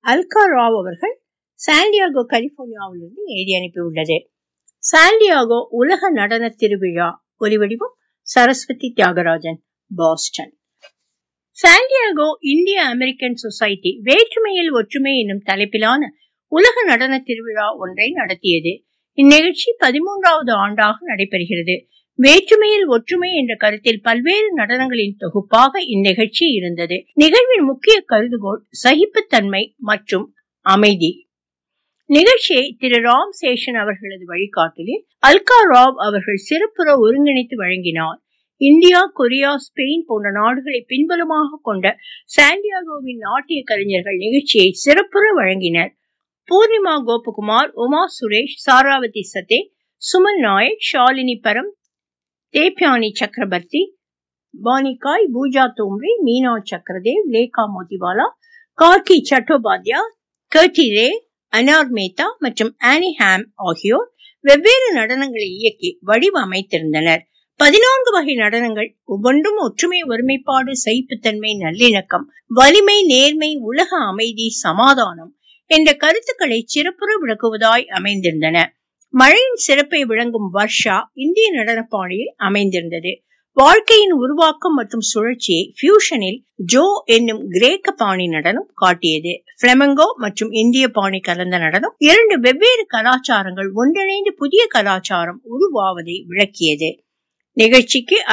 அல்கா ராவ் அவர்கள் சாண்டியாகோ கலிபோர்னியாவிலிருந்து எழுதி அனுப்பியுள்ளது சாண்டியாகோ உலக நடன திருவிழா ஒலிவடிவம் சரஸ்வதி தியாகராஜன் பாஸ்டன் சாண்டியாகோ இந்திய அமெரிக்கன் சொசைட்டி வேற்றுமையில் ஒற்றுமை என்னும் தலைப்பிலான உலக நடன திருவிழா ஒன்றை நடத்தியது இந்நிகழ்ச்சி பதிமூன்றாவது ஆண்டாக நடைபெறுகிறது வேற்றுமையில் ஒற்றுமை என்ற கருத்தில் பல்வேறு நடனங்களின் தொகுப்பாக இந்நிகழ்ச்சி இருந்தது நிகழ்வின் முக்கிய கருதுகோள் சகிப்புத்தன்மை மற்றும் அமைதி நிகழ்ச்சியை திரு ராம் சேஷன் அவர்களது வழிகாட்டலில் அல்கா ராவ் அவர்கள் சிறப்புற ஒருங்கிணைத்து வழங்கினார் இந்தியா கொரியா ஸ்பெயின் போன்ற நாடுகளை பின்புலமாக கொண்ட சாண்டியாகோவின் நாட்டிய கலைஞர்கள் நிகழ்ச்சியை சிறப்புற வழங்கினர் பூர்ணிமா கோபகுமார் உமா சுரேஷ் சாராவதி சதே சுமன் நாயக் ஷாலினி பரம் தேப்யானி சக்கரவர்த்தி பானிகாய் பூஜா தோம்ரே மீனா சக்கரதேவ் லேகா மோதிவாலா கார்கி சட்டோபாத்யா கர்டி ரே அனார் மேத்தா மற்றும் ஆனி ஹாம் ஆகியோர் வெவ்வேறு நடனங்களை இயக்கி வடிவமைத்திருந்தனர் பதினான்கு வகை நடனங்கள் ஒவ்வொன்றும் ஒற்றுமை ஒருமைப்பாடு சகிப்புத்தன்மை நல்லிணக்கம் வலிமை நேர்மை உலக அமைதி சமாதானம் என்ற கருத்துக்களை சிறப்புற விளக்குவதாய் அமைந்திருந்தன மழையின் சிறப்பை விளங்கும் வர்ஷா இந்திய நடன பாணியில் அமைந்திருந்தது வாழ்க்கையின் உருவாக்கம் மற்றும் சுழற்சியை ஃபியூஷனில் ஜோ என்னும் கிரேக்க பாணி நடனம் காட்டியது பிளமெங்கோ மற்றும் இந்திய பாணி கலந்த நடனம் இரண்டு வெவ்வேறு கலாச்சாரங்கள் ஒன்றிணைந்து புதிய கலாச்சாரம் உருவாவதை விளக்கியது நிகழ்ச்சிக்கு